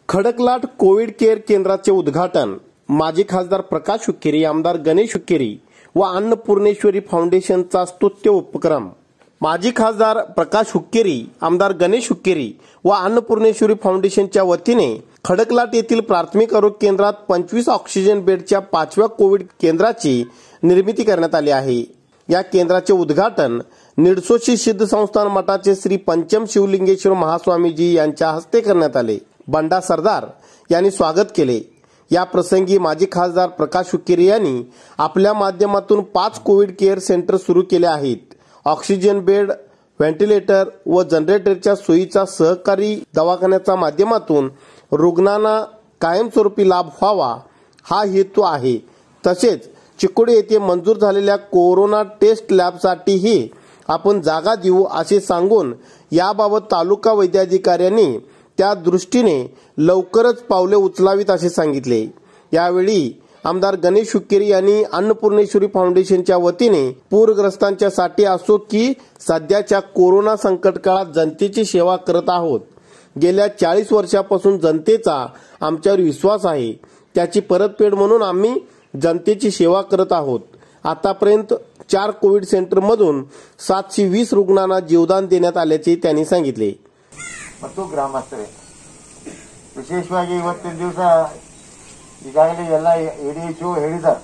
खडकलाट Covid care केंद्राचे उद्घाटन माजी खासदार प्रकाश हुक्केरी आमदार गणेश हुक्केरी व अन्नपूर्णेश्वरी फाउंडेशनचा स्तुत्य उपक्रम माजी खासदार प्रकाश हुक्केरी आमदार गणेश हुक्केरी व अन्नपूर्णेश्वरी फाउंडेशनच्या वतीने खडकलाट येथील प्राथमिक आरोग्य केंद्रात पंचवीस ऑक्सिजन बेडच्या पाचव्या कोविड केंद्राची निर्मिती करण्यात आली आहे या केंद्राचे उद्घाटन निडसोशी सिद्ध संस्थान मठाचे श्री पंचम शिवलिंगेश्वर महास्वामीजी यांच्या हस्ते करण्यात आले बंडा सरदार यांनी स्वागत केले या प्रसंगी माजी खासदार प्रकाश हुक्केरी यांनी आपल्या माध्यमातून पाच कोविड केअर सेंटर सुरू केले आहेत ऑक्सिजन बेड व्हेंटिलेटर व जनरेटरच्या सोयीचा सहकारी दवाखान्याच्या माध्यमातून रुग्णांना कायमस्वरूपी लाभ व्हावा हा हेतू आहे तसेच चिकोडी येथे मंजूर झालेल्या कोरोना टेस्ट लॅबसाठीही आपण जागा देऊ असे सांगून याबाबत तालुका वैद्याधिकाऱ्यांनी त्या दृष्टीने लवकरच पावले उचलावीत असे सांगितले यावेळी आमदार गणेश हुक्केरी यांनी अन्नपूर्णेश्वरी फाउंडेशनच्या वतीने पूरग्रस्तांच्या साठी असो की सध्याच्या कोरोना संकट काळात जनतेची सेवा करत आहोत गेल्या चाळीस वर्षापासून जनतेचा आमच्यावर विश्वास आहे त्याची परतफेड म्हणून आम्ही जनतेची सेवा करत आहोत आतापर्यंत चार कोविड सेंटरमधून सातशे वीस रुग्णांना जीवदान देण्यात आल्याचे त्यांनी सांगितले ಮತ್ತು ಗ್ರಾಮಸ್ಥರೇ ವಿಶೇಷವಾಗಿ ಇವತ್ತಿನ ದಿವಸ ಈಗಾಗಲೇ ಎಲ್ಲ ಎ ಡಿ ಎಚ್ ಹೇಳಿದ್ದಾರೆ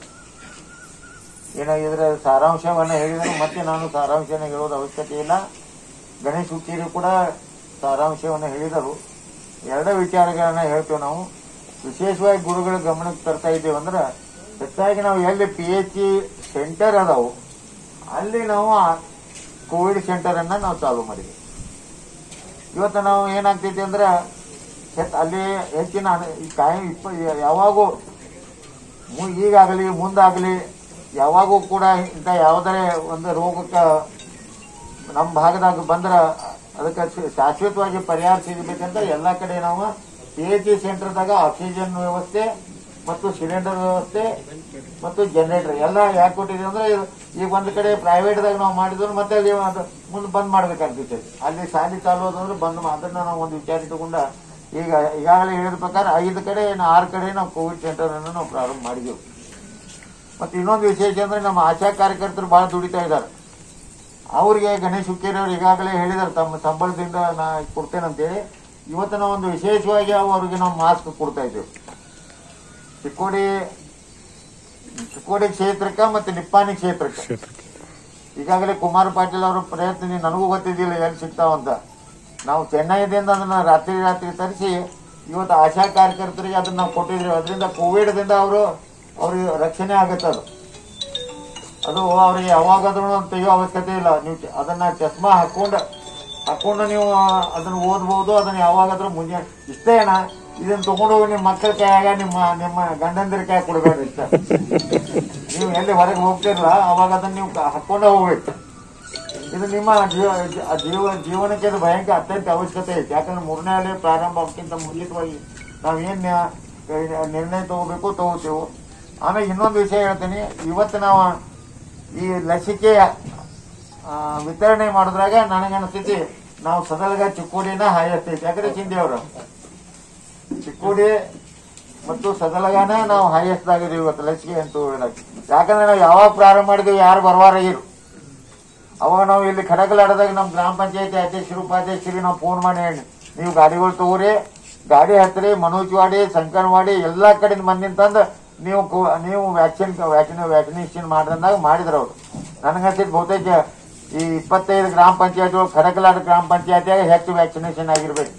ಏನೋ ಇದರ ಸಾರಾಂಶವನ್ನು ಹೇಳಿದರೆ ಮತ್ತೆ ನಾನು ಸಾರಾಂಶನ ಹೇಳೋದು ಅವಶ್ಯಕತೆ ಇಲ್ಲ ಗಣೇಶ್ ಹುಕ್ಕೇರಿ ಕೂಡ ಸಾರಾಂಶವನ್ನು ಹೇಳಿದರು ಎರಡೇ ವಿಚಾರಗಳನ್ನ ಹೇಳ್ತೇವೆ ನಾವು ವಿಶೇಷವಾಗಿ ಗುರುಗಳ ಗಮನಕ್ಕೆ ತರ್ತಾ ಇದ್ದೇವೆ ಅಂದ್ರೆ ಹೆಚ್ಚಾಗಿ ನಾವು ಎಲ್ಲಿ ಪಿ ಎಚ್ ಇ ಸೆಂಟರ್ ಅದಾವು ಅಲ್ಲಿ ನಾವು ಕೋವಿಡ್ ಸೆಂಟರ್ ಅನ್ನ ನಾವು ಚಾಲು ಮಾಡಿದ್ವಿ ಇವತ್ತು ನಾವು ಏನಾಗ್ತೈತಿ ಅಂದ್ರೆ ಹೆತ್- ಅಲ್ಲಿ ಹೆಚ್ಚಿನ ಅನ- ಈ ಕಾಯಂ ಇಪ್ಪ ಯಾವಾಗೂ ಮು- ಈಗಾಗಲಿ ಮುಂದಾಗಲಿ ಯಾವಾಗೂ ಕೂಡ ಇಂಥ ಯಾವುದೇ ಒಂದು ರೋಗಕ್ಕೆ ನಮ್ಮ ಭಾಗದಾಗ ಬಂದ್ರೆ ಅದಕ್ಕೆ ಶ- ಶಾಶ್ವತವಾಗಿ ಪರಿಹಾರ ಸಿಗಬೇಕಂತ ಎಲ್ಲ ಕಡೆ ನಾವು ಪಿ ಎಚ್ ಇ ಸೆಂಟರ್ದಾಗ ಆಕ್ಸಿಜನ್ ವ್ಯವಸ್ಥೆ ಮತ್ತು ಸಿಲಿಂಡರ್ ವ್ಯವಸ್ಥೆ ಮತ್ತು ಜನರೇಟರ್ ಎಲ್ಲ ಯಾಕೆ ಕೊಟ್ಟಿದೆ ಅಂದ್ರೆ ಇದು- ಈಗ ಒಂದು ಕಡೆ ಪ್ರೈವೇಟ್ದಾಗ ನಾವು ಮಾಡಿದ್ರು ಮತ್ತೆ ಅಲ್ಲಿ ಅದು ಮುಂದೆ ಬಂದ್ ಮಾಡ್ಬೇಕಾಗ್ತೈತೆ ಅಲ್ಲಿ ಶಾಲೆ ಚಾಲು ಅಂದ್ರೆ ಬಂದ್ ಮಾ- ಅದನ್ನ ನಾವು ಒಂದು ವಿಚಾರ ಇಟ್ಟುಕೊಂಡ ಈಗ ಈಗಾಗಲೇ ಹೇಳಿದ ಪ್ರಕಾರ ಐದು ಕಡೆ ಇನ್ನು ಆರು ಕಡೆ ನಾವು ಕೋವಿಡ್ ಸೆಂಟರ್ ಅನ್ನು ನಾವು ಪ್ರಾರಂಭ ಮಾಡಿದೆವು ಮತ್ತೆ ಇನ್ನೊಂದು ವಿಶೇಷ ಅಂದ್ರೆ ನಮ್ಮ ಆಶಾ ಕಾರ್ಯಕರ್ತರು ಬಹಳ ದುಡಿತಾ ಇದ್ದಾರೆ ಅವ್ರಿಗೆ ಗಣೇಶ್ ಹುಕ್ಕೇರಿ ಅವರು ಈಗಾಗಲೇ ಹೇಳಿದಾರೆ ತಮ್ಮ ಸಂಬಳದಿಂದ ನಾ ಕೊಡ್ತೇನಂತೇಳಿ ಇವತ್ತು ನಾವು ಒಂದು ವಿಶೇಷವಾಗಿ ಅವರಿಗೆ ನಾವು ಮಾಸ್ಕ್ ಕೊಡ್ತಾ ಇದ್ದೇವೆ ಚಿಕ್ಕೋಡಿ ಚಿಕ್ಕೋಡಿ ಕ್ಷೇತ್ರಕ್ಕೆ ಮತ್ತೆ ನಿಪ್ಪಾಣಿ ಕ್ಷೇತ್ರಕ್ಕೆ ಈಗಾಗಲೇ ಕುಮಾರ್ ಪಾಟೀಲ್ ಅವರ ಪ್ರಯತ್ನ ನೀ- ನನಗೂ ಗೊತ್ತಿದ್ದಿಲ್ಲ ಎಲ್ಲಿ ಸಿಗ್ತಾವಂತ ನಾವು ಚೆನ್ನೈದಿಂದ ಅದನ್ನ ರಾತ್ರಿ ರಾತ್ರಿ ತರಿಸಿ ಇವತ್ತು ಆಶಾ ಕಾರ್ಯಕರ್ತರಿಗೆ ಅದನ್ನ ನಾವು ಕೊಟ್ಟಿದ್ರಿ ಅದರಿಂದ ಕೋವಿಡ್ದಿಂದ ಅವರು ಅವ್ರಿಗೆ ರಕ್ಷಣೆ ಆಗುತ್ತೆ ಅದು ಅದು ಅವ್ರಿಗೆ ಯಾವಾಗಾದ್ರೂ ತೆಗೆಯೋ ಅವಶ್ಯಕತೆ ಇಲ್ಲ ನೀವು ಚ- ಅದನ್ನ ಚಸ್ಮಾ ಹಾಕೊಂಡು ಹಾಕೊಂಡು ನೀವು ಅದನ್ನ ಓದ್ಬೋದು ಅದನ್ನ ಯಾವಾಗಾದ್ರೂ ಮುಂಜೆ ಇಷ್ಟೇ ಅಣ್ಣ ಇದನ್ನ ತಗೊಂಡು ಹೋಗಿ ನಿಮ್ಮ ಮಕ್ಕಳ ಕೈಯಾಗ ನಿಮ್ಮ ನಿಮ್ಮ ಗಂಡಂದಿರ ಕೈ ಕೊಡಬೇಡ್ರಿ ಇಷ್ಟ ನೀವು ಎಲ್ಲಿ ಹೊರಗೆ ಹೋಗ್ತಿರಲ್ಲ ಅವಾಗ ಅದನ್ನ ನೀವು ಕ- ಹಾಕೊಂಡೇ ಹೋಗ್ಬೇಕು ಇದು ನಿಮ್ಮ ಜೀವ ಜೀವ ಜೀವನಕ್ಕೆ ಅದು ಭಯಂಕರ ಅತ್ಯಂತ ಅವಶ್ಯಕತೆ ಐತೆ ಯಾಕಂದ್ರೆ ಮೂರನೇ ಅಲೆ ಪ್ರಾರಂಭ ಆಗ್ತಿಂತ ಮುಂಚಿತವಾಗಿ ನಾವೇನ್ ನ್ಯಾ- ನಿರ್ಣಯ ತಗೋಬೇಕು ತಗೋತೇವೆ ಆಮೇಲೆ ಇನ್ನೊಂದು ವಿಷಯ ಹೇಳ್ತೀನಿ ಇವತ್ತು ನಾವು ಈ ಲಸಿಕೆ ಆ, ವಿತರಣೆ ಮಾಡಿದ್ರಾಗ ನನಗನ್ಸ್ತೈತಿ ನಾವು ಸದಲ್ಗ ಚಿಕ್ಕೋಡಿನ ಹೈಯೆಸ್ಟ್ ಐತಿ ಯಾಕಂದ್ರೆ ಚಿಂದಿ ಅವರು ಚಿಕ್ಕೋಡಿ ಮತ್ತು ಸದಲಗಾನ ನಾವು ಹೈಯೆಸ್ಟ್ ಆಗಿದ್ದೀವಿ ಇವತ್ತು ಲಸಿಕೆ ಅಂತ ಹೇಳಕ್ ಯಾಕಂದ್ರೆ ನಾವು ಯಾವಾಗ ಪ್ರಾರಂಭ ಮಾಡಿದ್ವಿ ಯಾರು ಬರವಾರಾಗಿರು ಅವಾಗ ನಾವು ಇಲ್ಲಿ ಖಡಗಲಾಡದಾಗ ನಮ್ಮ ಗ್ರಾಮ ಪಂಚಾಯತಿ ಅಧ್ಯಕ್ಷರು ಉಪಾಧ್ಯಕ್ಷರಿಗೆ ನಾವು ಫೋನ್ ಮಾಡಿ ಹೇಳಿ ನೀವು ಗಾಡಿಗಳು ತಗೋರಿ ಗಾಡಿ ಹತ್ತಿರಿ ಮನೋಜ್ವಾಡಿ ಸಂಕನವಾಡಿ ಎಲ್ಲಾ ಕಡೆಯಿಂದ ಮಂದಿನ ತಂದು ನೀವು ಕೋ- ನೀವು ವ್ಯಾಕ್ಸಿನ್ ವ್ಯಾಕ್ಸಿನ್ ವ್ಯಾಕ್ಸಿನೇಷನ್ ಮಾಡಿದಂದಾಗ ಮಾಡಿದ್ರು ಅವರು ನನಗನ್ಸಿದ್ ಬಹುತೇಕ ಈ ಇಪ್ಪತ್ತೈದು ಗ್ರಾಮ ಪಂಚಾಯತಿ ಖಡಗಲಾಡ ಗ್ರಾಮ ಪಂಚಾಯತಿಯಾಗ ಹೆಚ್ಚು ವ್ಯಾಕ್ಸಿನೇಷನ್ ಆಗಿರ್ಬೇಕು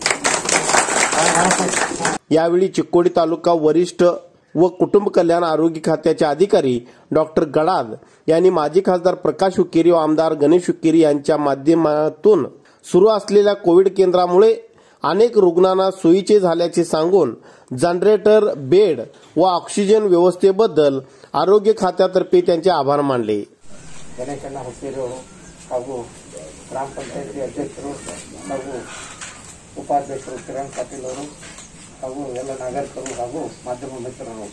ನನಗನ್ಸಿದ್ यावेळी चिक्कोडी तालुका वरिष्ठ व कुटुंब कल्याण आरोग्य खात्याचे अधिकारी डॉक्टर गडाद यांनी माजी खासदार प्रकाश हुक्केरी व आमदार गणेश हुक्केरी यांच्या माध्यमातून सुरू असलेल्या कोविड केंद्रामुळे अनेक रुग्णांना सोयीचे झाल्याचे सांगून जनरेटर बेड व ऑक्सिजन व्यवस्थेबद्दल आरोग्य खात्यातर्फे त्यांचे आभार मानले ಗಣೇಶಣ್ಣ ಹುಟ್ಟಿರೋರು ಹಾಗೂ ಗ್ರಾಮ ಪಂಚಾಯತಿ ಅಧ್ಯಕ್ಷರು ಹಾಗೂ ಉಪಾಧ್ಯಕ್ಷರು ಕಿರಣ್ ಪಾಟೀಲ್ ಅವರು ಹಾಗೂ ಎಲ್ಲ ನಾಗರಿಕರು ಹಾಗೂ ಮಾಧ್ಯಮ ಮಿತ್ರರು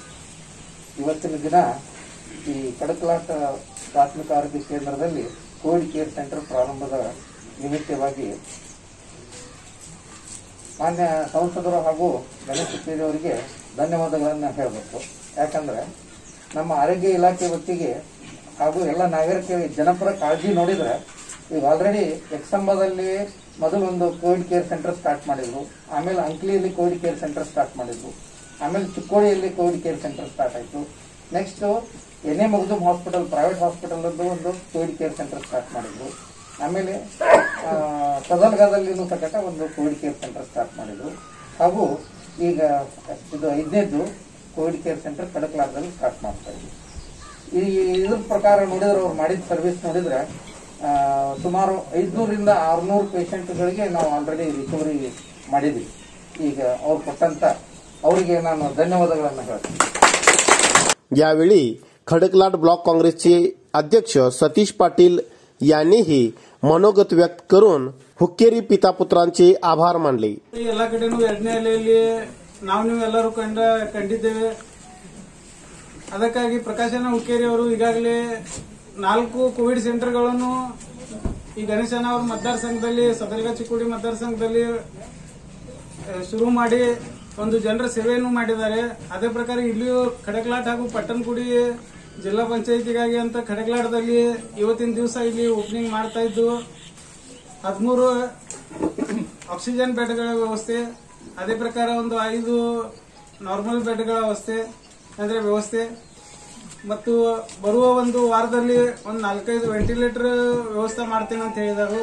ಇವತ್ತಿನ ದಿನ ಈ ಕಡಕಲಾಟ ಪ್ರಾಥಮಿಕ ಆರೋಗ್ಯ ಕೇಂದ್ರದಲ್ಲಿ ಕೋವಿಡ್ ಕೇರ್ ಸೆಂಟರ್ ಪ್ರಾರಂಭದ ನಿಮಿತ್ತವಾಗಿ ಮಾನ್ಯ ಸಂಸದರು ಹಾಗೂ ಗಣೇಶ್ ಹುಕ್ಕೇರಿ ಅವರಿಗೆ ಧನ್ಯವಾದಗಳನ್ನು ಹೇಳಬೇಕು ಯಾಕಂದ್ರೆ ನಮ್ಮ ಆರೋಗ್ಯ ಇಲಾಖೆ ಹೊತ್ತಿಗೆ ಹಾಗೂ ಎಲ್ಲ ನಾಗರಿಕರಿಗೆ ಜನಪರ ಕಾಳಜಿ ನೋಡಿದ್ರೆ ಈಗ ಆಲ್ರೆಡಿ ಎಕ್ಸಂಬದಲ್ಲಿ ಮೊದಲು ಒಂದು ಕೋವಿಡ್ ಕೇರ್ ಸೆಂಟರ್ ಸ್ಟಾರ್ಟ್ ಮಾಡಿದ್ರು ಆಮೇಲೆ ಅಂಕ್ಲಿಯಲ್ಲಿ ಕೋವಿಡ್ ಕೇರ್ ಸೆಂಟರ್ ಸ್ಟಾರ್ಟ್ ಮಾಡಿದ್ರು ಆಮೇಲೆ ಚಿಕ್ಕೋಡಿಯಲ್ಲಿ ಕೋವಿಡ್ ಕೇರ್ ಸೆಂಟರ್ ಸ್ಟಾರ್ಟ್ ಆಯಿತು next N A Magdum hospital private hospital ಒಂದು ಕೋವಿಡ್ ಕೇರ್ ಸೆಂಟರ್ ಸ್ಟಾರ್ಟ್ ಮಾಡಿದ್ರು ಆಮೇಲೆ ಆ, ಕದಲ್ಗಾದಲ್ಲಿನೂ ಸಕಟ ಒಂದು ಕೋವಿಡ್ ಕೇರ್ ಸೆಂಟರ್ ಸ್ಟಾರ್ಟ್ ಮಾಡಿದ್ರು ಹಾಗೂ ಈಗ ಇದು ಐದನೇದು ಕೋವಿಡ್ ಕೇರ್ ಸೆಂಟರ್ ಕಡಕ್ಲಾರದಲ್ಲಿ ಸ್ಟಾರ್ಟ್ ಮಾಡ್ತಾ ಇದ್ವಿ ಈ ಇದ್ರ ಪ್ರಕಾರ ನೋಡಿದ್ರೆ ಅವ್ರು ಮಾಡಿದ ಸರ್ವಿಸ್ ನೋಡಿದ್ರೆ ಆ, ಸುಮಾರು ಐದ್ನೂರಿಂದ ಆರ್ನೂರು ಪೇಷಂಟ್ಗಳಿಗೆ ನಾವು ಆಲ್ರೆಡಿ ರಿಕವರಿ ಮಾಡಿದ್ವಿ ಈಗ ಅವ್ರು ಕೊಟ್ಟಂತ ಅವರಿಗೆ ನಾನು ಧನ್ಯವಾದಗಳನ್ನು ಹೇಳ್ತೀನಿ यावेळी खडकलाट ब्लॉक काँग्रेसचे अध्यक्ष सतीश पाटील यांनीही मनोगत व्यक्त करून हुक्केरी पितापुत्रांचे आभार मानले ಈ ಎಲ್ಲ ಕಡೆನೂ ಎರಡನೇ ಅಲೆಯಲ್ಲಿ ನಾವು ನೀವು ಎಲ್ಲರೂ ಕಂಡ ಕಂಡಿದ್ದೇವೆ ಅದಕ್ಕಾಗಿ ಪ್ರಕಾಶನ ಹುಕ್ಕೇರಿ ಅವರು ಈಗಾಗಲೇ ನಾಲ್ಕು ಕೋವಿಡ್ ಸೆಂಟರ್ಗಳನ್ನು ಈ ಗಣೇಶನ ಅವ್ರ ಮತದಾರ ಸಂಘದಲ್ಲಿ ಸದರ್ಗ ಚಿಕ್ಕೋಡಿ ಮತದಾರ ಸಂಘದಲ್ಲಿ ಆ, ಶುರು ಮಾಡಿ ಒಂದು ಜನರ ಸೇವೆಯನ್ನು ಮಾಡಿದ್ದಾರೆ ಅದೇ ಪ್ರಕಾರ ಇಲ್ಲಿಯೂ ಖಡಕ್ಲಾಟ್ ಹಾಗೂ ಪಟ್ಟಣಕುಡಿ ಜಿಲ್ಲಾ ಪಂಚಾಯತಿಗಾಗಿ ಅಂತ ಖಡಕ್ಲಾಟದಲ್ಲಿ ಇವತ್ತಿನ ದಿವಸ ಇಲ್ಲಿ ಓಪನಿಂಗ್ ಮಾಡ್ತಾ ಇದ್ದು ಹದಿಮೂರು ಆಕ್ಸಿಜನ್ ಬೆಡ್ಗಳ ವ್ಯವಸ್ಥೆ ಅದೇ ಪ್ರಕಾರ ಒಂದು ಐದು ನಾರ್ಮಲ್ ಬೆಡ್ಗಳ ವ್ಯವಸ್ಥೆ ಅಂದ್ರೆ ವ್ಯವಸ್ಥೆ ಮತ್ತು ಬರುವ ಒಂದು ವಾರದಲ್ಲಿ ಒಂದು ನಾಲ್ಕೈದು ವೆಂಟಿಲೇಟರ್ ವ್ಯವಸ್ಥೆ ಮಾಡ್ತೇನೆ ಅಂತ ಹೇಳಿದರು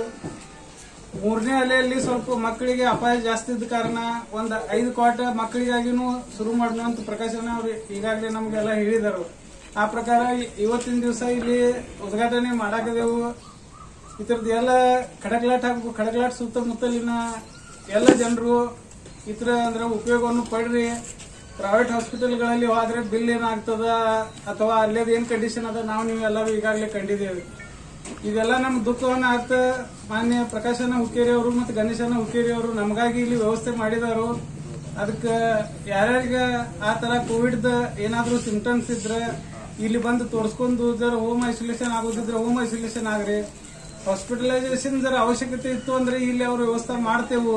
ಮೂರನೇ ಅಲೆಯಲ್ಲಿ ಸ್ವಲ್ಪ ಮಕ್ಕಳಿಗೆ ಅಪಾಯ ಜಾಸ್ತಿ ಇದ್ದ ಕಾರಣ ಒಂದು ಐದು ಕ್ವಾಟ ಮಕ್ಕಳಿಗಾಗಿನೂ ಶುರು ಮಾಡೋಣ ಅಂತ ಪ್ರಕಾಶನ ಅವರು ಈಗಾಗಲೇ ನಮಗೆಲ್ಲ ಹೇಳಿದರು ಆ ಪ್ರಕಾರ ಇ- ಇವತ್ತಿನ ದಿವಸ ಇಲ್ಲಿ ಉದ್ಘಾಟನೆ ಮಾಡಾಕದೆವು ಇತರದ್ದು ಎಲ್ಲ ಖಡಕ್ಲಾಟ್ ಹಾಗೂ ಖಡಕ್ಲಾಟ್ ಸುತ್ತಮುತ್ತಲಿನ ಎಲ್ಲ ಜನರು ಇತರ ಅಂದ್ರೆ ಉಪಯೋಗವನ್ನು ಪಡ್ರಿ ಪ್ರೈವೇಟ್ ಹಾಸ್ಪಿಟಲ್ಗಳಲ್ಲಿ ಹೋದ್ರೆ ಬಿಲ್ ಏನಾಗ್ತದ ಅಥವಾ ಅಲ್ಲೇದು ಏನ್ ಕಂಡೀಷನ್ ಅದ ನಾವು ನೀವು ಎಲ್ಲರೂ ಈಗಾಗಲೇ ಕಂಡಿದ್ದೇವೆ ಇದೆಲ್ಲ ನಮ್ಮ ದುಃಖವನ್ನ ಆತ ಮಾನ್ಯ ಪ್ರಕಾಶನ ಹುಕ್ಕೇರಿ ಅವರು ಮತ್ತು ಗಣೇಶನ ಹುಕ್ಕೇರಿ ಅವರು ನಮಗಾಗಿ ಇಲ್ಲಿ ವ್ಯವಸ್ಥೆ ಮಾಡಿದಾರು ಅದಕ್ಕೆ ಯಾರ್ಯಾರಿಗೆ ಆ ತರ ಕೋವಿಡ್ ಏನಾದ್ರೂ ಸಿಂಪ್ಟಮ್ಸ್ ಇದ್ರೆ ಇಲ್ಲಿ ಬಂದು ತೋರಿಸ್ಕೊಂಡು ಜರ ಹೋಮ್ ಐಸೋಲೇಷನ್ ಆಗೋದಿದ್ರೆ ಹೋಮ್ ಐಸೋಲೇಷನ್ ಆಗ್ರಿ ಹಾಸ್ಪಿಟಲೈಸೇಷನ್ ಜರ ಅವಶ್ಯಕತೆ ಇತ್ತು ಅಂದ್ರೆ ಇಲ್ಲಿ ಅವ್ರ ವ್ಯವಸ್ಥೆ ಮಾಡ್ತೇವು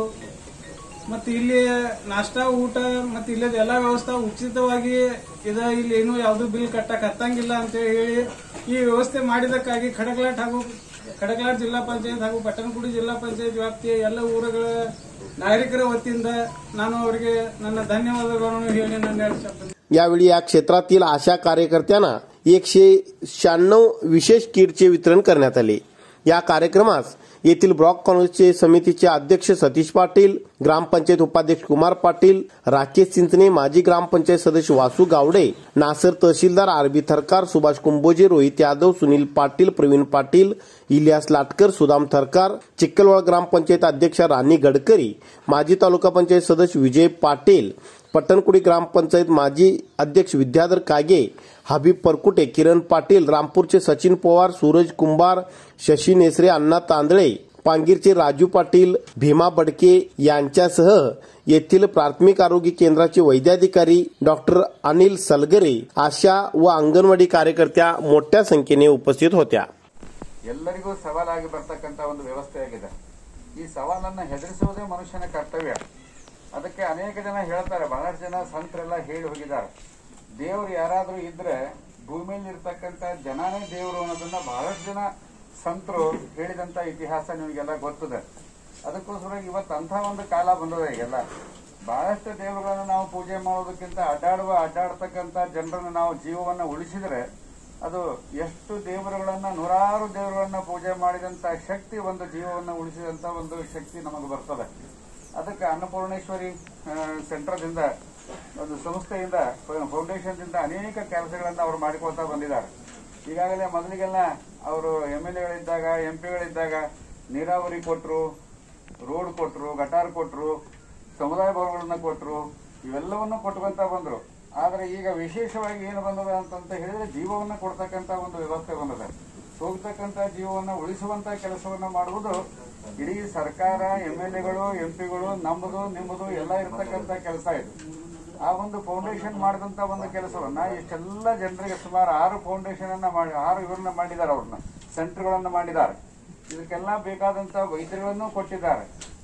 ಮತ್ತೆ ಇಲ್ಲಿ ನಾಷ್ಟಾ ಊಟ ಮತ್ತೆ ಇಲ್ಲದ ಎಲ್ಲಾ ವ್ಯವಸ್ಥೆ ಉಚಿತವಾಗಿ ಇದ ಇಲ್ಲಿ ಏನು ಯಾವ್ದು ಬಿಲ್ ಕಟ್ಟಕ್ ಹತ್ತಂಗಿಲ್ಲ ಅಂತ ಹೇಳಿ ಈ ವ್ಯವಸ್ಥೆ ಮಾಡಿದಕ್ಕಾಗಿ ಖಡಕ್ಲಾಟ್ ಹಾಗೂ ಖಡಕ್ಲಾಟ್ ಜಿಲ್ಲಾ ಪಂಚಾಯತ್ ಹಾಗೂ ಪಟ್ಟಣಕುಡಿ ಜಿಲ್ಲಾ ಪಂಚಾಯತ್ ವ್ಯಾಪ್ತಿಯ ಎಲ್ಲ ಊರುಗಳ ನಾಗರಿಕರ ವತಿಯಿಂದ ನಾನು ಅವರಿಗೆ ನನ್ನ ಧನ್ಯವಾದಗಳನ್ನು ಹೇಳಿ ನನ್ನ ಎರಡು ಶಬ್ದ यावेळी या क्षेत्रातील आशा कार्यकर्त्यांना एकशे शहाण्णव विशेष किटचे वितरण करण्यात आले या कार्यक्रमास येथील ब्लॉक काँग्रेसचे समितीचे अध्यक्ष सतीश पाटील ग्रामपंचायत उपाध्यक्ष कुमार पाटील राकेश चिंचणे माजी ग्रामपंचायत सदस्य वासू गावडे नासर तहसीलदार आरबी थरकार सुभाष कुंभोजे रोहित यादव सुनील पाटील प्रवीण पाटील इलियास लाटकर सुदाम थरकार चिक्कलवाड ग्रामपंचायत अध्यक्ष राणी गडकरी माजी तालुका पंचायत सदस्य विजय पाटील पट्टणकुडी ग्रामपंचायत माजी अध्यक्ष विद्याधर कागे हबीब परकुटे किरण पाटील रामपूरचे सचिन पवार सूरज कुंभार शशी नेसरे अण्णा तांदळे पांगीरचे राजू पाटील भीमा बडके यांच्यासह येथील प्राथमिक आरोग्य केंद्राचे वैद्याधिकारी डॉक्टर अनिल सलगरे आशा व अंगणवाडी कार्यकर्त्या मोठ्या संख्येने उपस्थित होत्या ಎಲ್ಲರಿಗೂ ಸವಾಲಾಗಿ ಬರ್ತಕ್ಕಂಥ ಒಂದು ವ್ಯವಸ್ಥೆ ಆಗಿದೆ ಈ ಸವಾಲನ್ನು ಹೆದರಿಸುವುದೇ ಮನುಷ್ಯನ ಕರ್ತವ್ಯ ಅದಕ್ಕೆ ಅನೇಕ ಜನ ಹೇಳ್ತಾರೆ ಬಹಳಷ್ಟು ಜನ ಸಂತರೆಲ್ಲ ಹೇಳಿ ಹೋಗಿದ್ದಾರೆ ದೇವರು ಯಾರಾದರೂ ಇದ್ರೆ ಭೂಮಿಯಲ್ಲಿ ಇರ್ತಕ್ಕಂಥ ಜನನೇ ದೇವರು ಅನ್ನೋದನ್ನ ಬಹಳಷ್ಟು ಜನ ಸಂತರು ಹೇಳಿದಂತ ಇತಿಹಾಸ ನಿಮಗೆಲ್ಲ ಗೊತ್ತದೆ ಅದಕ್ಕೋಸ್ಕರ ಇವತ್ತು ಅಂಥ ಒಂದು ಕಾಲ ಬಂದದ ಈಗೆಲ್ಲ ಬಹಳಷ್ಟು ದೇವರುಗಳನ್ನು ನಾವು ಪೂಜೆ ಮಾಡೋದಕ್ಕಿಂತ ಅಡ್ಡಾಡುವ ಅಡ್ಡಾಡ್ತಕ್ಕಂಥ ಜನರನ್ನು ನಾವು ಜೀವವನ್ನು ಉಳಿಸಿದರೆ ಅದು ಎಷ್ಟು ದೇವರುಗಳನ್ನ ನೂರಾರು ದೇವರುಗಳನ್ನ ಪೂಜೆ ಮಾಡಿದಂತ ಶಕ್ತಿ ಒಂದು ಜೀವವನ್ನು ಉಳಿಸಿದಂತ ಒಂದು ಶಕ್ತಿ ನಮಗೆ ಬರ್ತದೆ ಅದಕ್ಕೆ ಅನ್ನಪೂರ್ಣೇಶ್ವರಿ ಆ, ಸೆಂಟರ್ದಿಂದ ಒಂದು ಸಂಸ್ಥೆಯಿಂದ ಫೌಂಡೇಶನ್ ದಿಂದ ಅನೇಕ ಕೆಲಸಗಳನ್ನ ಅವರು ಮಾಡಿಕೊಳ್ತಾ ಬಂದಿದ್ದಾರೆ ಈಗಾಗಲೇ ಮೊದಲಿಗೆಲ್ಲ ಅವರು ಎಮ್ ಎಲ್ ಎಗಳಿದ್ದಾಗ ಎಂ ಪಿಗಳಿದ್ದಾಗ ನೀರಾವರಿ ಕೊಟ್ಟರು ರೋಡ್ ಕೊಟ್ಟರು ಗಟಾರ್ ಕೊಟ್ಟರು ಸಮುದಾಯ ಭವನಗಳನ್ನ ಕೊಟ್ಟರು ಇವೆಲ್ಲವನ್ನು ಕೊಟ್ಕೊಂತ ಬಂದ್ರು ಆದ್ರೆ ಈಗ ವಿಶೇಷವಾಗಿ ಏನು ಬಂದದ ಅಂತಂತ ಹೇಳಿದ್ರೆ ಜೀವವನ್ನ ಕೊಡ್ತಕ್ಕಂತ ಒಂದು ವ್ಯವಸ್ಥೆ ಬಂದದ ಹೋಗ್ತಕ್ಕಂತ ಜೀವವನ್ನ ಉಳಿಸುವಂತ ಕೆಲಸವನ್ನ ಮಾಡುವುದು ಇಡೀ ಸರ್ಕಾರ ಎಂ ಎಲ್ ಎಗಳು ಎಂ ಪಿಗಳು ನಮ್ಮದು ನಿಮ್ಮದು ಎಲ್ಲ ಇರ್ತಕ್ಕಂತ ಕೆಲಸ ಇದು ಆ ಒಂದು ಫೌಂಡೇಶನ್ ಮಾಡಿದಂತ ಒಂದು ಕೆಲಸವನ್ನ ಇಷ್ಟೆಲ್ಲ ಜನರಿಗೆ ಸುಮಾರು ಆರು ಫೌಂಡೇಶನ್ ಅನ್ನ ಮಾಡಿ ಆರು ಇವರನ್ನ ಮಾಡಿದ್ದಾರೆ ಅವ್ರನ್ನ ಸೆಂಟರ್ಗಳನ್ನ ಮಾಡಿದ್ದಾರೆ ಇದಕ್ಕೆಲ್ಲ ಬೇಕಾದಂತ ವೈದ್ಯಗಳನ್ನು ಕೊಟ್ಟಿದ್ದಾರೆ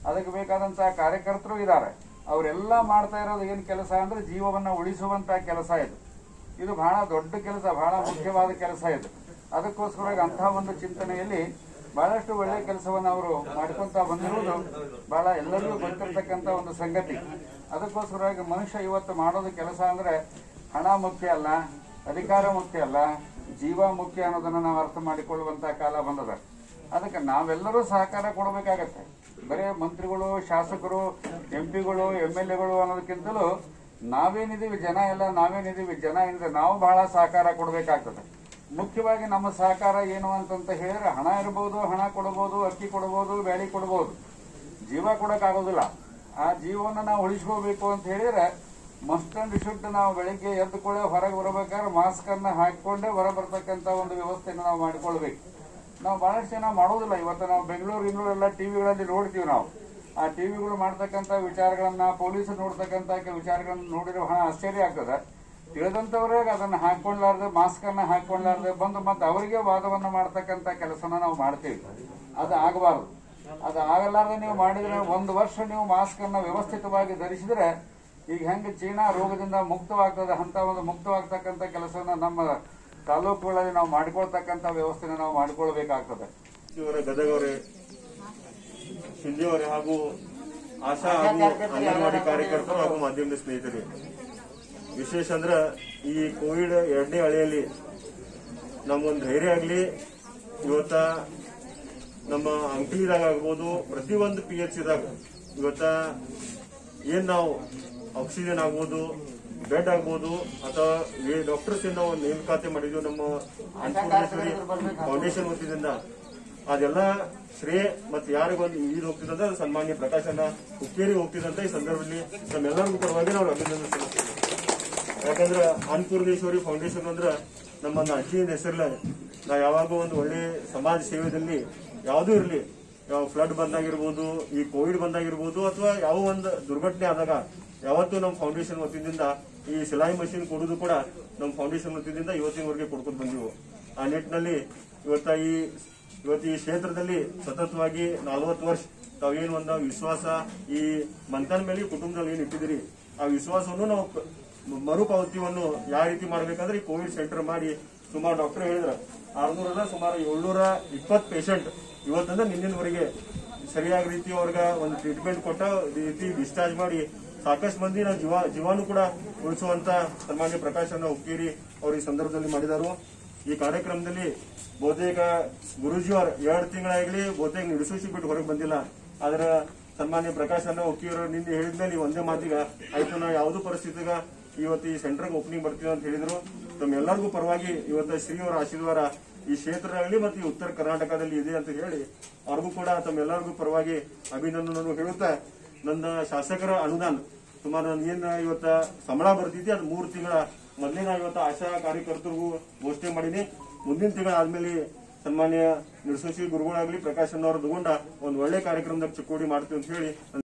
ಅದಕ್ಕೆ ಬೇಕಾದಂತಹ ಕಾರ್ಯಕರ್ತರು ಇದ್ದಾರೆ ಅವರೆಲ್ಲ ಮಾಡ್ತಾ ಇರೋದು ಏನು ಕೆಲಸ ಅಂದ್ರೆ ಜೀವವನ್ನ ಉಳಿಸುವಂತ ಕೆಲಸ ಇದು ಇದು ಬಹಳ ದೊಡ್ಡ ಕೆಲಸ ಬಹಳ ಮುಖ್ಯವಾದ ಕೆಲಸ ಇದು ಅದಕ್ಕೋಸ್ಕರವಾಗಿ ಅಂತಹ ಒಂದು ಚಿಂತನೆಯಲ್ಲಿ ಬಹಳಷ್ಟು ಒಳ್ಳೆಯ ಕೆಲಸವನ್ನು ಅವರು ಮಾಡ್ಕೊಂತ ಬಂದಿರುವುದು ಬಹಳ ಎಲ್ಲರಿಗೂ ಗೊತ್ತಿರತಕ್ಕಂತ ಒಂದು ಸಂಗತಿ ಅದಕ್ಕೋಸ್ಕರವಾಗಿ ಮನುಷ್ಯ ಇವತ್ತು ಮಾಡೋದು ಕೆಲಸ ಅಂದ್ರೆ ಹಣ ಮುಖ್ಯ ಅಲ್ಲ ಅಧಿಕಾರ ಮುಖ್ಯ ಅಲ್ಲ ಜೀವ ಮುಖ್ಯ ಅನ್ನೋದನ್ನ ನಾವು ಅರ್ಥ ಮಾಡಿಕೊಳ್ಳುವಂತ ಕಾಲ ಬಂದದ ಅದಕ್ಕೆ ನಾವೆಲ್ಲರೂ ಸಹಕಾರ ಕೊಡಬೇಕಾಗತ್ತೆ ಬರೇ ಮಂತ್ರಿಗಳು ಶಾಸಕರು ಎಂ ಪಿಗಳು ಎಂ ಎಲ್ ಎಗಳು ಅನ್ನೋದಕ್ಕಿಂತಲೂ ನಾವೇನಿದೀವಿ ಜನ ಎಲ್ಲ ನಾವೇನಿದೀವಿ ಜನ ಏನಿದೆ ನಾವು ಬಹಳ ಸಹಕಾರ ಕೊಡಬೇಕಾಗ್ತದೆ ಮುಖ್ಯವಾಗಿ ನಮ್ಮ ಸಹಕಾರ ಏನು ಅಂತಂತ ಹೇಳಿದ್ರೆ ಹಣ ಇರಬಹುದು ಹಣ ಕೊಡಬಹುದು ಅಕ್ಕಿ ಕೊಡಬಹುದು ಬೇಳೆ ಕೊಡಬಹುದು ಜೀವ ಕೊಡಕ್ಕಾಗೋದಿಲ್ಲ ಆ ಜೀವವನ್ನು ನಾವು ಉಳಿಸ್ಕೋಬೇಕು ಅಂತ ಹೇಳಿದ್ರೆ ಮಸ್ಟ್ ಅಂಡ್ ಶುಡ್ ನಾವು ಬೆಳಿಗ್ಗೆ ಎದ್ದು ಕೂಡ ಹೊರಗೆ ಬರಬೇಕಾದ್ರೆ ಮಾಸ್ಕ್ ಅನ್ನ ಹಾಕೊಂಡೇ ಹೊರ ಬರ್ತಕ್ಕಂತ ಒಂದು ವ್ಯವಸ್ಥೆಯನ್ನು ನಾವು ಮಾಡಿಕೊಳ್ಬೇಕು ನಾವು ಬಹಳಷ್ಟು ಜನ ಮಾಡೋದಿಲ್ಲ ಇವತ್ತು ನಾವು ಬೆಂಗಳೂರು ಇನ್ನೂರು ಎಲ್ಲ ಟಿವಿಗಳಲ್ಲಿ ನೋಡ್ತೀವಿ ನಾವು ಆ ಟಿವಿಗಳು ಮಾಡ್ತಕ್ಕಂತ ವಿಚಾರಗಳನ್ನ ಪೊಲೀಸರು ನೋಡ್ತಕ್ಕಂತ ವಿಚಾರಗಳನ್ನ ನೋಡಿದ್ರೆ ಬಹಳ ಆಶ್ಚರ್ಯ ಆಗ್ತದೆ ತಿಳಿದಂತವ್ರಿಗೆ ಅದನ್ನ ಹಾಕೊಂಡ್ಲಾರ್ದೆ ಮಾಸ್ಕ್ ಅನ್ನ ಹಾಕೊಂಡ್ಲಾರ್ದೆ ಬಂದು ಮತ್ತೆ ಅವರಿಗೆ ವಾದವನ್ನ ಮಾಡ್ತಕ್ಕಂತ ಕೆಲಸನ ನಾವು ಮಾಡ್ತೀವಿ ಅದು ಆಗಬಾರದು ಅದು ಆಗಲಾರ್ದೆ ನೀವು ಮಾಡಿದ್ರೆ ಒಂದು ವರ್ಷ ನೀವು ಮಾಸ್ಕ್ ಅನ್ನ ವ್ಯವಸ್ಥಿತವಾಗಿ ಧರಿಸಿದ್ರೆ ಈಗ ಹೆಂಗೆ ಚೀನಾ ರೋಗದಿಂದ ಮುಕ್ತವಾಗ್ತದೆ ಅಂತ ಒಂದು ಮುಕ್ತವಾಗ್ತಕ್ಕಂಥ ಕೆಲಸನ ನಮ್ಮ ತಾಲೂಕುಗಳಲ್ಲಿ ನಾವು ಮಾಡ್ಕೊಳ್ತಕ್ಕಂಥ ವ್ಯವಸ್ಥೆನ ನಾವು ಮಾಡ್ಕೊಳ್ಬೇಕಾಗ್ತದೆ ಇವರ ಗದಗವರೇ ಶಿಂದೆಯವರೇ ಹಾಗೂ ಆಶಾ ಹಾಗೂ ಅಂಗನವಾಡಿ ಕಾರ್ಯಕರ್ತರು ಹಾಗೂ ಮಾಧ್ಯಮದ ಸ್ನೇಹಿತರೆ ವಿಶೇಷ ಅಂದ್ರ ಈ ಕೋವಿಡ್ ಎರಡನೇ ಅಲೆಯಲ್ಲಿ ನಮ್ಗೊಂದು ಧೈರ್ಯ ಆಗ್ಲಿ ಇವತ್ತ ನಮ್ಮ ಅಂಕಲಿದಾಗ ಆಗ್ಬೋದು ಪ್ರತಿಯೊಂದು ಪಿ ಎಚ್ ಇದಾಗ ಇವತ್ತ ಏನ್ ನಾವು ಆಕ್ಸಿಜನ್ ಆಗ್ಬೋದು ಬೆಡ್ ಆಗ್ಬೋದು ಅಥವಾ ಡಾಕ್ಟರ್ಸ್ ನಾವು ನೇಮಕಾತಿ ಮಾಡಿದ್ವಿ ನಮ್ಮ ಅನ್ನಪೂರ್ಣೇಶ್ವರಿ ಫೌಂಡೇಶನ್ ವತಿಯಿಂದ ಅದೆಲ್ಲ ಶ್ರೇಯ ಮತ್ತೆ ಯಾರಿಗೊಂದು ಇದು ಹೋಗ್ತಿದಂತ ಅದು ಸನ್ಮಾನ್ಯ ಪ್ರಕಾಶನ ಹುಕ್ಕೇರಿ ಹೋಗ್ತಿದಂತ ಈ ಸಂದರ್ಭದಲ್ಲಿ ನಮ್ಮೆಲ್ಲರಿಗೂ ಪರವಾಗಿ ನಾವು ಅಭಿನಂದನೆ ಸಲ್ಲಿಸ್ತೀವಿ ಯಾಕಂದ್ರೆ ಅನ್ನಪೂರ್ಣೇಶ್ವರಿ ಫೌಂಡೇಶನ್ ಅಂದ್ರ ನಮ್ಮ ಅಜ್ಜಿಯ ಹೆಸರಲ್ಲ ನಾ ಯಾವಾಗೂ ಒಂದು ಒಳ್ಳೆ ಸಮಾಜ ಸೇವೆಯಲ್ಲಿ ಯಾವುದೂ ಇರಲಿ ಯಾವ ಫ್ಲಡ್ ಬಂದಾಗಿರ್ಬೋದು ಈ ಕೋವಿಡ್ ಬಂದಾಗಿರ್ಬೋದು ಅಥವಾ ಯಾವ ಒಂದು ದುರ್ಘಟನೆ ಆದಾಗ ಯಾವತ್ತೂ ನಮ್ಮ ಫೌಂಡೇಶನ್ ವತಿಯಿಂದ ಈ ಸಿಲಾಯಿ ಮಷಿನ್ ಕೊಡುವುದು ಕೂಡ ನಮ್ಮ ಫೌಂಡೇಶನ್ ವತಿಯಿಂದ ಇವತ್ತಿನವರೆಗೆ ಕೊಡ್ಕೊಂಡು ಬಂದಿವು ಆ ನಿಟ್ಟಿನಲ್ಲಿ ಇವತ್ತ ಈ ಇವತ್ತು ಈ ಕ್ಷೇತ್ರದಲ್ಲಿ ಸತತವಾಗಿ ನಲವತ್ತು ವರ್ಷ ತಾವೇನು ಒಂದು ವಿಶ್ವಾಸ ಈ ಮಂಥನ್ ಮೇಲೆ ಈ ಕುಟುಂಬದಲ್ಲಿ ಏನು ಇಟ್ಟಿದ್ದೀರಿ ಆ ವಿಶ್ವಾಸವನ್ನು ನಾವು ಕ- ಮರುಪಾವತಿಯನ್ನು ಯಾವ ರೀತಿ ಮಾಡ್ಬೇಕಂದ್ರೆ ಈ ಕೋವಿಡ್ ಸೆಂಟರ್ ಮಾಡಿ ಸುಮಾರು ಡಾಕ್ಟರ್ ಹೇಳಿದ್ರ ಆರ್ನೂರಲ್ಲ ಸುಮಾರು ಏಳ್ನೂರ ಇಪ್ಪತ್ತು ಪೇಷಂಟ್ ಇವತ್ತಂದ್ರೆ ನಿನ್ನಿನವರೆಗೆ ಸರಿಯಾದ ರೀತಿ ಅವ್ರಿಗೆ ಒಂದು ಟ್ರೀಟ್ಮೆಂಟ್ ಕೊಟ್ಟ ಈ ರೀತಿ ಡಿಸ್ಚಾರ್ಜ್ ಮಾಡಿ ಸಾಕಷ್ಟು ಮಂದಿ ನಾವು ಜೀವ ಜೀವಾನು ಕೂಡ ಉಳಿಸುವಂತ ಸನ್ಮಾನ್ಯ ಪ್ರಕಾಶನ ಹುಕ್ಕೇರಿ ಅವರು ಈ ಸಂದರ್ಭದಲ್ಲಿ ಮಾಡಿದರು ಈ ಕಾರ್ಯಕ್ರಮದಲ್ಲಿ ಬಹುತೇಕ ಗುರುಜಿಯವರು ಎರಡು ತಿಂಗಳಾಗ್ಲಿ ಬಹುತೇಕ ನಿಡಿಸೋಸಿ ಬಿಟ್ಟು ಹೊರಗೆ ಬಂದಿಲ್ಲ ಆದ್ರ ಸನ್ಮಾನ್ಯ ಪ್ರಕಾಶನ ಹುಕ್ಕಿಯವರು ನಿನ್ನೆ ಹೇಳಿದ್ಮೇಲೆ ಈ ಒಂದೇ ಮಾತಿಗ ಆಯ್ತು ನಾ ಯಾವ್ದು ಪರಿಸ್ಥಿತಿಗ ಇವತ್ತು ಈ ಸೆಂಟರ್ಗೆ ಓಪನಿಂಗ್ ಬರ್ತೀವಿ ಅಂತ ಹೇಳಿದ್ರು ತಮ್ಮೆಲ್ಲರಿಗೂ ಪರವಾಗಿ ಇವತ್ತು ಶ್ರೀ ಅವರ ಆಶೀರ್ವಾದ ಈ ಕ್ಷೇತ್ರ ಆಗಲಿ ಮತ್ತು ಈ ಉತ್ತರ ಕರ್ನಾಟಕದಲ್ಲಿ ಇದೆ ಅಂತ ಹೇಳಿ ಅವ್ರಿಗೂ ಕೂಡ ತಮ್ಮೆಲ್ಲರಿಗೂ ಪರವಾಗಿ ಅಭಿನಂದನೆ ಹೇಳುತ್ತಾ ನನ್ನ ಶಾಸಕರ ಅನುದಾನ ಸುಮಾರು ನನ್ಗೆ ಏನ್ ಇವತ್ತ ಸಂಬಳ ಬರ್ತಿದ್ದೆ ಅದು ಮೂರು ತಿಂಗಳ ಮೊದಲೇ ನಾ ಇವತ್ತು ಆಶಾ ಕಾರ್ಯಕರ್ತರಿಗೂ ಘೋಷಣೆ ಮಾಡೀನಿ ಮುಂದಿನ ತಿಂಗಳ ಆದ್ಮೇಲೆ ಸನ್ಮಾನ್ಯ ನಿರ್ಸೋಶಿ ಗುರುಗಳಾಗ್ಲಿ ಪ್ರಕಾಶ್ ಅವ್ರು ತಗೊಂಡ ಒಂದು ಒಳ್ಳೆ ಕಾರ್ಯಕ್ರಮದಾಗ ಚಿಕ್ಕೋಡಿ ಮಾಡ್ತೀವಿ ಅಂತ ಹೇಳಿ